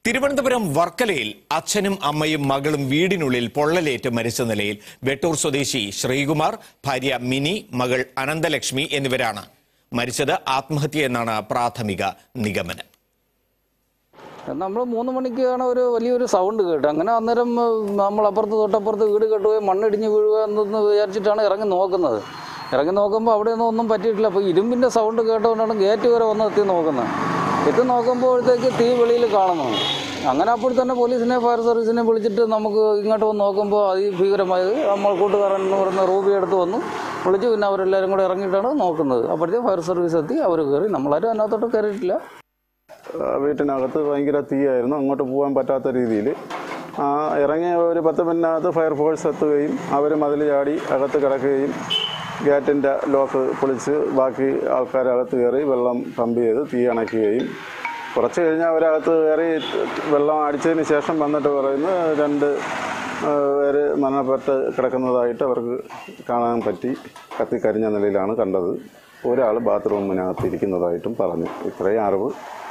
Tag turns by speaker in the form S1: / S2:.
S1: തിരുവനന്തപുരം വർക്കലയിൽ അച്ഛനും അമ്മയും മകളും വീടിനുള്ളിൽ പൊള്ളലേറ്റ് മരിച്ച നിലയിൽ വെട്ടൂർ സ്വദേശി ശ്രീകുമാർ ഭാര്യ മിനി മകൾ അനന്തലക്ഷ്മി എന്നിവരാണ് മരിച്ചത് ആത്മഹത്യ എന്നാണ് പ്രാഥമിക നിഗമനം
S2: നമ്മൾ മൂന്ന് മണിക്കാണ് ഒരു വലിയൊരു സൗണ്ട് കേട്ടത് അങ്ങനെ അന്നേരം നമ്മൾ അപ്പുറത്ത് തൊട്ടപ്പുറത്ത് വീട് കെട്ടുകയും മണ്ണിടിഞ്ഞ് വീഴുക എന്നൊന്ന് വിചാരിച്ചിട്ടാണ് ഇറങ്ങി നോക്കുന്നത് ഇറങ്ങി നോക്കുമ്പോൾ അവിടെയൊന്നും ഒന്നും പറ്റിയിട്ടില്ല അപ്പോൾ ഇരുമ്പിൻ്റെ സൗണ്ട് കേട്ടുകൊണ്ടാണ് ഗേറ്റ് വരെ വന്ന് എത്തി നോക്കുന്നത് എത്തി നോക്കുമ്പോഴത്തേക്ക് തീ വെളിയിൽ കാണുന്നു അങ്ങനെ അപ്പോൾ തന്നെ പോലീസിനെ ഫയർ സർവീസിനെ വിളിച്ചിട്ട് നമുക്ക് ഇങ്ങോട്ട് വന്ന് നോക്കുമ്പോൾ അതിഭീകരമായത് നമ്മൾ കൂട്ടുകാരൻ എന്ന് പറയുന്ന റൂബി എടുത്ത് വന്നു വിളിച്ച് പിന്നെ അവരെല്ലാവരും കൂടെ ഇറങ്ങിയിട്ടാണ് നോക്കുന്നത് അപ്പോഴത്തേക്ക് ഫയർ സർവീസ് എത്തി അവർ കയറി നമ്മളാരും അതിനകത്തോട്ട് കയറിയിട്ടില്ല
S3: ആ, വീട്ടിനകത്ത് ഭയങ്കര തീയായിരുന്നു അങ്ങോട്ട് പോകാൻ പറ്റാത്ത രീതിയിൽ ഇറങ്ങിയ ഒരു പത്ത് മിനിറ്റിനകത്ത് ഫയർഫോഴ്സ് എത്തുകയും അവർ മതിൽ ചാടി അകത്ത് കിടക്കുകയും ഗേറ്റിൻ്റെ ലോക്ക് പൊളിച്ച് ബാക്കി ആൾക്കാർ അകത്ത് കയറി വെള്ളം പമ്പ് ചെയ്ത് തീ അണയ്ക്കുകയും കുറച്ച് കഴിഞ്ഞ് അവരകത്ത് കയറി വെള്ളം അടിച്ചതിന് ശേഷം വന്നിട്ട് പറയുന്നു രണ്ട് ആ, പേര് മരണപ്പെട്ട് കിടക്കുന്നതായിട്ട് അവർക്ക് കാണാൻ പറ്റി കത്തിക്കരിഞ്ഞ നിലയിലാണ് കണ്ടത് ഒരാൾ ബാത്റൂമിനകത്ത് ഇരിക്കുന്നതായിട്ടും പറഞ്ഞു ഇത്രയും അറിവ്